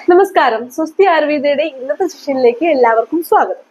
നമസ്കാരം സ്വസ്തി ആയുർവേദയുടെ ഇന്നത്തെ സെഷനിലേക്ക് എല്ലാവർക്കും സ്വാഗതം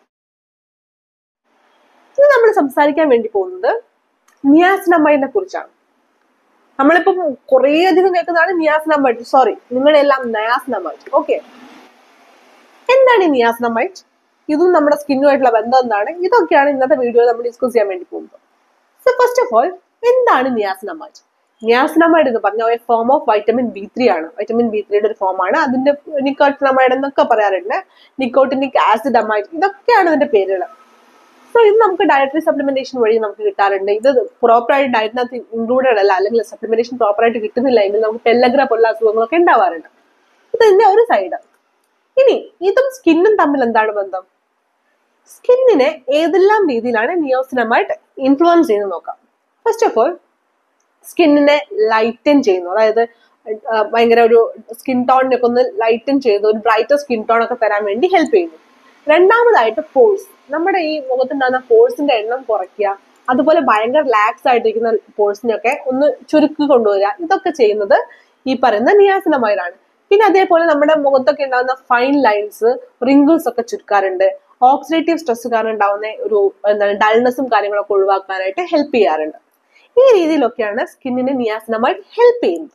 ഇന്ന് നമ്മൾ സംസാരിക്കാൻ വേണ്ടി പോകുന്നത് നിയാസിനമ്മയെ കുറിച്ചാണ് നമ്മളിപ്പം കുറേ അധികം കേൾക്കുന്നതാണ് നിയാസിനമ്മൈറ്റ് സോറി നിങ്ങളെല്ലാം നയാസിനമൈറ്റ് ഓക്കെ എന്താണ് ഈ നിയാസിനമൈറ്റ് ഇതും നമ്മുടെ സ്കിന്നുമായിട്ടുള്ള ബന്ധം എന്താണ് ഇതൊക്കെയാണ് ഇന്നത്തെ വീഡിയോയിൽ നമ്മൾ ഡിസ്കസ് ചെയ്യാൻ വേണ്ടി പോകുന്നത് സോ ഫസ്റ്റ് ഓഫ് ഓൾ എന്താണ് നിയാസിനമൈറ്റ് നിയാസിനമൈഡ് എന്ന് പറഞ്ഞ ഒരു form of vitamin B three ആണ് വൈറ്റമിൻ ബി ത്രീയുടെ ഒരു ഫോം ആണ് അതിന്റെ നിക്കോട്ടിനമൈഡ് എന്നൊക്കെ പറയാറുണ്ട് നിക്കോട്ടിനിക് ആസിഡ് അമൈഡ് ഇതൊക്കെയാണ് ഇതിന്റെ പേരുകൾ സോ ഇത് നമുക്ക് ഡയറ്ററി സപ്ലിമെന്റേഷൻ വഴി നമുക്ക് കിട്ടാറുണ്ട് ഇത് പ്രോപ്പറായിട്ട് ഡയറ്റിനകത്ത് ഇൻക്ലൂഡഡ് അല്ല അല്ലെങ്കിൽ സപ്ലിമെന്റേഷൻ പ്രോപ്പറായിട്ട് കിട്ടുന്നില്ല എങ്കിൽ നമുക്ക് പെല്ലഗ്ര പോലുള്ള അസുഖങ്ങളൊക്കെ ഉണ്ടാവാറുണ്ട് ഇത് ഇതിന്റെ ഒരു സൈഡ് ഇനി ഇതും സ്കിന്നും തമ്മിൽ എന്താണ് ബന്ധം സ്കിന്നിനെ ഏതെല്ലാം രീതിയിലാണ് നിയോസിനമായിട്ട് ഇൻഫ്ലുവൻസ് ചെയ്യുന്നത് നോക്കാം ഫസ്റ്റ് ഓഫ് ഓൾ സ്കിന്നിനെ ലൈറ്റൻ ചെയ്യുന്നു അതായത് ആ, ഭയങ്കര ഒരു സ്കിൻ ടോണിനൊക്കെ ഒന്ന് ലൈറ്റൻ ചെയ്ത് ഒരു ബ്രൈറ്റർ സ്കിൻ ടോൺ ഒക്കെ തരാൻ വേണ്ടി ഹെൽപ്പ് ചെയ്യുന്നു രണ്ടാമതായിട്ട് പോഴ്സ് നമ്മുടെ ഈ മുഖത്തുണ്ടാകുന്ന പോഴ്സിന്റെ എണ്ണം കുറയ്ക്കുക അതുപോലെ ഭയങ്കര ലാക്സ് ആയിട്ടിരിക്കുന്ന പോഴ്സിനൊക്കെ ഒന്ന് ചുരുക്കി കൊണ്ടുവരിക ഇതൊക്കെ ചെയ്യുന്നത് ഈ പറയുന്ന നിയാസിനമൈഡാണ് പിന്നെ അതേപോലെ നമ്മുടെ മുഖത്തൊക്കെ ഉണ്ടാകുന്ന ഫൈൻ ലൈൻസ് റിങ്കിൾസ് ഒക്കെ ചുരുക്കാറുണ്ട് ഓക്സിഡേറ്റീവ് സ്ട്രെസ് കാരണം ഉണ്ടാവുന്ന ഒരു എന്താണ് ഡൾനെസ്സും കാര്യങ്ങളൊക്കെ ഒഴിവാക്കാനായിട്ട് ഹെൽപ്പ് ചെയ്യാറുണ്ട് ഈ രീതിയിലൊക്കെയാണ് സ്കിന്നിനെ നിയാസിനമൈഡ് ഹെൽപ്പ് ചെയ്യുന്നത്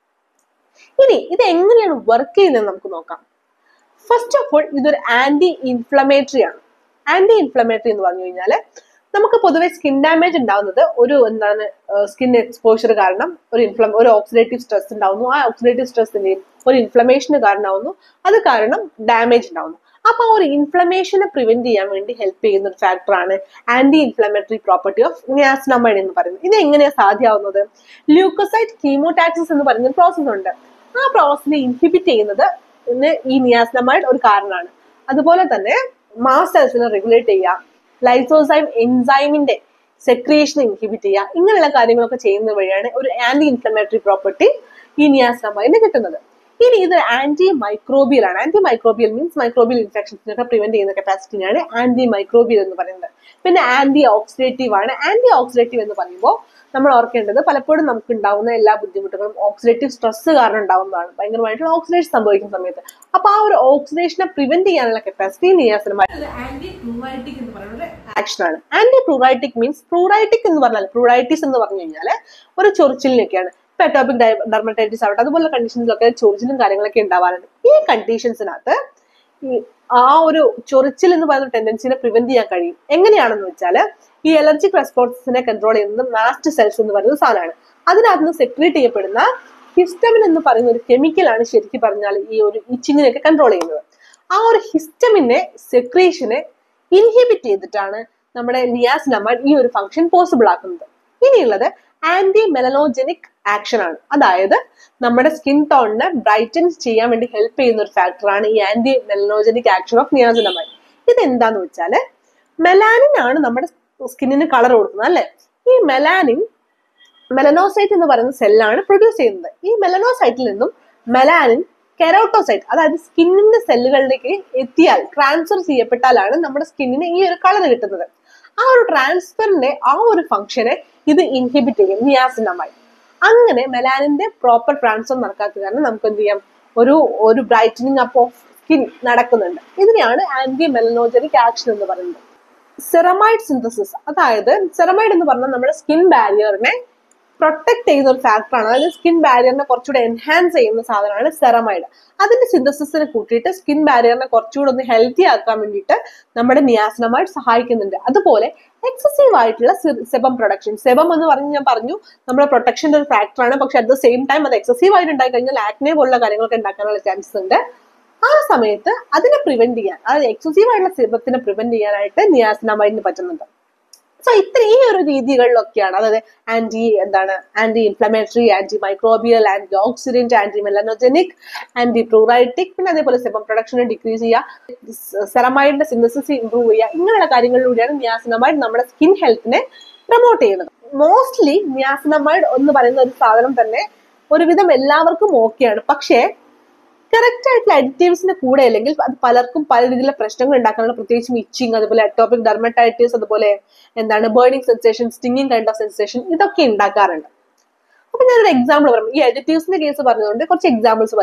ഇനി ഇത് എങ്ങനെയാണ് വർക്ക് ചെയ്യുന്നത് നമുക്ക് നോക്കാം ഫസ്റ്റ് ഓഫ് ഓൾ ഇതൊരു ആന്റി ഇൻഫ്ലമേറ്ററി ആണ് ആന്റി ഇൻഫ്ലമേറ്ററി എന്ന് പറഞ്ഞു കഴിഞ്ഞാൽ നമുക്ക് പൊതുവെ സ്കിൻ ഡാമേജ് ഉണ്ടാവുന്നത് ഒരു എന്താണ് സ്കിൻ എക്സ്പോഷർ കാരണം ഒരു ഇൻഫ്ലം ഒരു ഓക്സിഡേറ്റീവ് സ്ട്രെസ് ഉണ്ടാവുന്നു ആ ഓക്സിഡേറ്റീവ് സ്ട്രെസ്സിന്റെയും ഒരു ഇൻഫ്ലമേഷന് കാരണമാവുന്നു അത് കാരണം ഡാമേജ് ഉണ്ടാവുന്നു അപ്പൊ ആ ഒരു ഇൻഫ്ലമേഷനെ പ്രിവെന്റ് ചെയ്യാൻ വേണ്ടി ഹെൽപ്പ് ചെയ്യുന്ന ഒരു ഫാക്ടറാണ് anti inflammatory property of niacinamide എന്ന് പറയുന്നത് ഇത് എങ്ങനെയാണ് സാധ്യമാവുന്നത് ല്യൂക്കോസൈറ്റ് കീമോടാക്സിസ് എന്ന് പറയുന്ന ഒരു പ്രോസസ് ഉണ്ട് ആ പ്രോസസ്സിനെ ഇൻഹിബിറ്റ് ചെയ്യുന്നത് ഇന്ന് ഈ നിയാസിനമൈഡ് ഒരു കാരണമാണ് അതുപോലെ തന്നെ മാസ് സെൽസിനെ റെഗുലേറ്റ് ചെയ്യുക ലൈസോസൈം എൻസൈമിന്റെ സെക്രിയേഷനെ ഇൻഹിബിറ്റ് ചെയ്യുക ഇങ്ങനെയുള്ള കാര്യങ്ങളൊക്കെ ചെയ്യുന്നത് വഴിയാണ് ഒരു ആന്റി ഇൻഫ്ലമേറ്ററി പ്രോപ്പർട്ടി ഈ നിയാസിനമൈഡിന് കിട്ടുന്നത് ഇനി ഇത് ആന്റി മൈക്രോബിയൽ ആണ് ആന്റി മൈക്രോബിയൽ മീൻസ് മൈക്രോബിയൽ ഇൻഫെക്ഷൻസിനൊക്കെ പ്രിവെന്റ് ചെയ്യുന്ന കപ്പാസിറ്റിയാണ് ആന്റി മൈക്രോബിയൽ എന്ന് പറയുന്നത് പിന്നെ ആന്റി ഓക്സിഡേറ്റീവ് ആണ് ആന്റി ഓക്സിഡേറ്റീവ് എന്ന് പറയുമ്പോൾ നമ്മൾ ഓർക്കേണ്ടത് പലപ്പോഴും നമുക്ക് ഉണ്ടാവുന്ന എല്ലാ ബുദ്ധിമുട്ടുകളും ഓക്സിഡേറ്റീവ് സ്ട്രെസ് കാരണം ഉണ്ടാവുന്നതാണ് ഭയങ്കരമായിട്ടുള്ള ഓക്സിഡേഷൻ സംഭവിക്കുന്ന സമയത്ത് അപ്പൊ ആ ഒരു ഓക്സിഡേഷനെ പ്രിവെന്റ് ചെയ്യാനുള്ള കപ്പാസിറ്റി നിയാസിനുമായി ആന്റി പ്രൂറൈറ്റിക് എന്ന് പറയുന്ന ആക്ഷൻ ആണ് ആന്റി പ്രൂറൈറ്റിക് മീൻസ് പ്രൂറൈറ്റിക് എന്ന് പറഞ്ഞാൽ പ്രൂറൈറ്റിസ് എന്ന് പറഞ്ഞു കഴിഞ്ഞാൽ ഒരു ചൊറിച്ചിലിനൊക്കെയാണ് ഇപ്പൊ അറ്റോപിക് ഡെർമറ്റൈറ്റിസ് ആവട്ടെ അതുപോലുള്ള കണ്ടീഷൻസിലൊക്കെ ചൊറിച്ചിലും കാര്യങ്ങളൊക്കെ ഉണ്ടാവാറുണ്ട് ഈ കണ്ടീഷൻസിനകത്ത് ഈ ആ ഒരു ചൊറിച്ചിൽ എന്ന് പറയുന്ന ടെൻഡൻസിനെ പ്രിവെന്റ് ചെയ്യാൻ കഴിയും എങ്ങനെയാണെന്ന് വെച്ചാൽ ഈ അലർജിക് റെസ്പോൺസിനെ കൺട്രോൾ ചെയ്യുന്നത് മാസ്റ്റ് സെൽസ് എന്ന് പറയുന്ന സാധനമാണ് അതിനകത്ത് നിന്ന് സെക്രീറ്റ് ചെയ്യപ്പെടുന്ന ഹിസ്റ്റമിൻ എന്ന് പറയുന്ന ഒരു കെമിക്കലാണ് ശരിക്കും പറഞ്ഞാൽ ഈ ഒരു ഇച്ചിങ്ങിനെയൊക്കെ കൺട്രോൾ ചെയ്യുന്നത് ആ ഒരു ഹിസ്റ്റമിനെ സെക്രീഷനെ ഇൻഹിബിറ്റ് ചെയ്തിട്ടാണ് നമ്മുടെ നിയാസിനമൈഡ് ഈ ഒരു ഫംഗ്ഷൻ പോസിബിൾ ആക്കുന്നത് ഇനിയുള്ളത് ആന്റി മെലനോജനിക് ആക്ഷൻ ആണ് അതായത് നമ്മുടെ സ്കിൻ ടോണിനെ ബ്രൈറ്റൻ ചെയ്യാൻ വേണ്ടി ഹെൽപ്പ് ചെയ്യുന്ന ഒരു ഫാക്ടറാണ് ഈ anti melanogenic action of niacinamide ഇത് എന്താന്ന് വെച്ചാല് മെലാനിൻ ആണ് നമ്മുടെ സ്കിന്നിന് കളർ കൊടുക്കുന്നത് അല്ലെ ഈ മെലാനിൻ മെലനോസൈറ്റ് എന്ന് പറയുന്ന സെല്ലാണ് പ്രൊഡ്യൂസ് ചെയ്യുന്നത് ഈ മെലനോസൈറ്റിൽ നിന്നും മെലാനിൻ കെരോട്ടോസൈറ്റ് അതായത് സ്കിന്നിന്റെ സെല്ലുകളിലേക്ക് എത്തിയാൽ ട്രാൻസ്ഫർ ചെയ്യപ്പെട്ടാലാണ് നമ്മുടെ സ്കിന്നിന് ഈ ഒരു കളർ കിട്ടുന്നത് ആ ഒരു ട്രാൻസ്ഫറിന്റെ ആ ഒരു ഫംഗ്ഷനെ ഇത് ഇൻഹിബിറ്റ് ചെയ്യും നിയാസിനമൈഡ് അങ്ങനെ മെലാനിന്റെ പ്രോപ്പർ ട്രാൻസ്ഫർ നടക്കാത്ത കാരണം നമുക്ക് എന്ത് ചെയ്യാം ഒരു ഒരു ബ്രൈറ്റനിങ് അപ്പ് ഓഫ് സ്കിൻ നടക്കുന്നുണ്ട് ഇതിനെയാണ് ആന്റി മെലനോജനിക് ആക്ഷൻ എന്ന് പറയുന്നത് സെറമൈഡ് സിന്തസിസ് അതായത് സെറമൈഡ് എന്ന് പറഞ്ഞാൽ നമ്മുടെ സ്കിൻ ബാരിയറിനെ പ്രൊട്ടക്ട് ചെയ്യുന്ന ഒരു ഫാക്ടറാണ് അതായത് സ്കിൻ ബാരിയറിനെ കുറച്ചുകൂടെ എൻഹാൻസ് ചെയ്യുന്ന സാധനമാണ് സെറമൈഡ് അതിന്റെ സിന്തസിസിനെ കൂട്ടിയിട്ട് സ്കിൻ ബാരിയറിനെ കുറച്ചുകൂടെ ഒന്ന് ഹെൽത്തി ആക്കാൻ വേണ്ടിയിട്ട് നമ്മുടെ നിയാസിനമൈഡ് സഹായിക്കുന്നുണ്ട് അതുപോലെ എക്സസീവ് ആയിട്ടുള്ള സെബം പ്രൊഡക്ഷൻ സെബം എന്ന് പറഞ്ഞ് ഞാൻ പറഞ്ഞു നമ്മുടെ പ്രൊട്ടക്ഷന്റെ ഒരു ഫാക്ടറാണ് പക്ഷെ അറ്റ് ദ സെയിം ടൈം അത് എക്സസീവ് ആയിട്ട് ഉണ്ടായി കഴിഞ്ഞാൽ ആക്നെ പോലുള്ള കാര്യങ്ങളൊക്കെ ഉണ്ടാക്കാനുള്ള ചാൻസസ് ഉണ്ട് ആ സമയത്ത് അതിനെ പ്രിവെന്റ് ചെയ്യാൻ അതായത് എക്സസീവ് ആയിട്ടുള്ള സെബത്തിനെ പ്രിവെന്റ് ചെയ്യാനായിട്ട് നിയാസിനമൈഡിന് പറ്റുന്നുണ്ട് സോ ഇത്ര ഈ ഒരു രീതികളിലൊക്കെയാണ് അതായത് ആന്റി എന്താണ് anti inflammatory anti microbial anti oxidant anti melanogenic anti pruritic പിന്നെ അതേപോലെ സെബം പ്രൊഡക്ഷനെ ഡിക്രീസ് ചെയ്യുക സെറമൈഡിന്റെ സിന്തസിസ് ഇംപ്രൂവ് ചെയ്യുക ഇങ്ങനെയുള്ള കാര്യങ്ങളിലൂടെയാണ് നിയാസിനമൈഡ് നമ്മുടെ സ്കിൻ ഹെൽത്തിനെ പ്രൊമോട്ട് ചെയ്യുന്നത് മോസ്റ്റ്ലി നിയാസിനമൈഡ് എന്ന് പറയുന്ന ഒരു സാധനം തന്നെ ഒരുവിധം എല്ലാവർക്കും ഓക്കെയാണ് പക്ഷേ കറക്റ്റ് ആയിട്ടുള്ള അഡിറ്റീവ്സിന്റെ കൂടെ അല്ലെങ്കിൽ അത് പലർക്കും പല രീതിയിലുള്ള പ്രശ്നങ്ങൾ ഉണ്ടാക്കാനുള്ള പ്രത്യേകിച്ചും ഇച്ചിങ് അതുപോലെ അറ്റോപിക് ഡെർമറ്റൈറ്റിസ് അതുപോലെ എന്താണ് burning sensation stinging kind of sensation ഇതൊക്കെ ഉണ്ടാക്കാറുണ്ട് അപ്പൊ ഞാനൊരു എക്സാമ്പിൾ പറയാം ഈ അഡിറ്റീവ്സിന്റെ കേസ് പറഞ്ഞതുകൊണ്ട് കുറച്ച് എക്സാമ്പിൾസ് പറയാം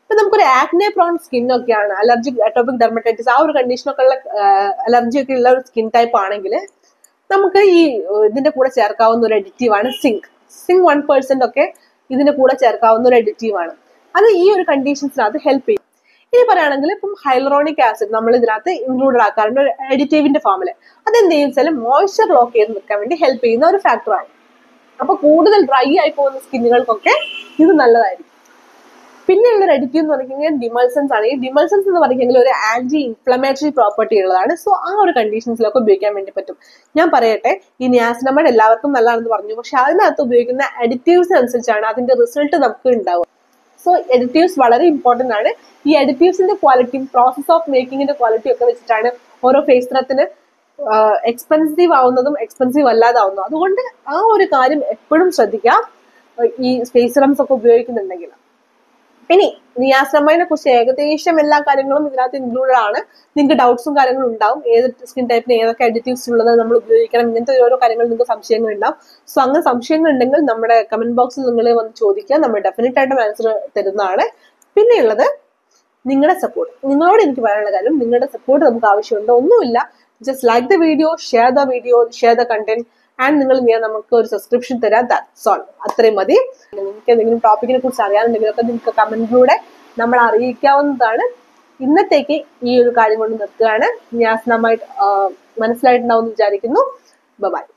ഇപ്പൊ നമുക്കൊരു ആക്നെ പ്രോൺ സ്കിൻ ഒക്കെയാണ് അലർജിക് അറ്റോപിക് ഡെർമറ്റൈറ്റിസ് ആ ഒരു കണ്ടീഷനൊക്കെ ഉള്ള അലർജി ഒക്കെ ഉള്ള ഒരു സ്കിൻ ടൈപ്പ് ആണെങ്കിൽ നമുക്ക് ഈ ഏഹ്, ഇതിന്റെ കൂടെ ചേർക്കാവുന്ന ഒരു അഡിറ്റീവ് ആണ് സിങ്ക് സിങ്ക് വൺ പെർസെന്റ് ഒക്കെ ഇതിന്റെ കൂടെ ചേർക്കാവുന്ന ഒരു അഡിറ്റീവ് ആണ് അത് ഈ ഒരു കണ്ടീഷൻസിനകത്ത് ഹെൽപ്പ് ചെയ്യും ഇനി പറയുകയാണെങ്കിൽ ഇപ്പം ഹൈലറോണിക് ആസിഡ് നമ്മൾ ഇതിനകത്ത് ഇൻക്ലൂഡ് ആക്കാറുണ്ട് ഒരു അഡിറ്റീവിന്റെ ഫോമില് അതെന്ത് ചെയ്യും വെച്ചാൽ മോയ്സ്ചർ ലോക്ക് ചെയ്ത് നിൽക്കാൻ വേണ്ടി ഹെൽപ്പ് ചെയ്യുന്ന ഒരു ഫാക്ടറാണ് അപ്പൊ കൂടുതൽ ഡ്രൈ ആയി പോകുന്ന സ്കിന്നുകൾക്കൊക്കെ ഇത് നല്ലതായിരിക്കും പിന്നെയുള്ള ഒരു അഡിറ്റീവ് എന്ന് പറഞ്ഞിട്ടുണ്ടെങ്കിൽ ഡിമൾസൻസ് ആണ് ഈ ഡിമൾസൻസ് എന്ന് പറഞ്ഞിട്ടുണ്ടെങ്കിൽ ഒരു ആന്റി ഇൻഫ്ലമേറ്ററി പ്രോപ്പർട്ടി ഉള്ളതാണ് സോ ആ ഒരു കണ്ടീഷൻസിലൊക്കെ ഉപയോഗിക്കാൻ വേണ്ടി പറ്റും ഞാൻ പറയട്ടെ ഈ നിയാസിനമൈഡ് എല്ലാവർക്കും നല്ലതാണെന്ന് പറഞ്ഞു പക്ഷെ അതിനകത്ത് ഉപയോഗിക്കുന്ന അഡിറ്റീവ്സ് അനുസരിച്ചാണ് അതിന്റെ റിസൾട്ട് നമുക്ക് ഉണ്ടാവുക സോ എഡിറ്റീവ്സ് വളരെ ഇമ്പോർട്ടന്റ് ആണ് ഈ എഡിറ്റീവ്സിന്റെ ക്വാളിറ്റിയും പ്രോസസ് ഓഫ് മേക്കിങ്ങിന്റെ ക്വാളിറ്റി ഒക്കെ വെച്ചിട്ടാണ് ഓരോ ഫേസ് ക്രീത്തിന് എക്സ്പെൻസീവ് ആവുന്നതും എക്സ്പെൻസീവ് അല്ലാതാവുന്നതും അതുകൊണ്ട് ആ ഒരു കാര്യം എപ്പോഴും ശ്രദ്ധിക്കാം ഏഹ് ഈ ഫേസ് സിറംസ് ഒക്കെ ഉപയോഗിക്കുന്നുണ്ടെങ്കിൽ ഇനി നിയാസമൈനെ കുറിച്ച് ഏകദേശം എല്ലാ കാര്യങ്ങളും ഇതിനകത്ത് ഇൻക്ലൂഡഡ് ആണ് നിങ്ങൾക്ക് ഡൗട്ട്സും കാര്യങ്ങളും ഉണ്ടാവും ഏത് സ്കിൻ ടൈപ്പിന് ഏതൊക്കെ അഡിറ്റീവ്സ് ഉള്ളത് നമ്മൾ ഉപയോഗിക്കണം ഇങ്ങനത്തെ ഓരോ കാര്യങ്ങൾ നിങ്ങൾക്ക് സംശയങ്ങൾ ഉണ്ടാവും സോ അങ്ങനെ സംശയങ്ങൾ ഉണ്ടെങ്കിൽ നമ്മുടെ കമന്റ് ബോക്സിൽ നിങ്ങൾ വന്ന് ചോദിക്കുക നമ്മൾ ഡെഫിനറ്റ് ആയിട്ടും ആൻസർ തരുന്നതാണ് പിന്നെയുള്ളത് നിങ്ങളുടെ സപ്പോർട്ട് നിങ്ങളോട് എനിക്ക് പറയാനുള്ള കാര്യം നിങ്ങളുടെ സപ്പോർട്ട് നമുക്ക് ആവശ്യമുണ്ട് ഒന്നുമില്ല just like the video share the video share the content and നിങ്ങൾ ഞാൻ നമുക്ക് ഒരു സബ്സ്ക്രിപ്ഷൻ തരാം ദാറ്റ്സ് ഓൾ അത്രയും മതി നിങ്ങൾക്ക് എന്തെങ്കിലും ടോപ്പിക്കിനെ കുറിച്ച് അറിയാനുണ്ടെങ്കിലൊക്കെ നിങ്ങൾക്ക് കമന്റിലൂടെ നമ്മൾ അറിയിക്കാവുന്നതാണ് ഇന്നത്തേക്ക് ഈ ഒരു കാര്യം കൊണ്ട് നിർത്തുകയാണ് ഞാൻ നന്നായിട്ട് മനസ്സിലായിട്ടുണ്ടാവും എന്ന് വിചാരിക്കുന്നു ബൈ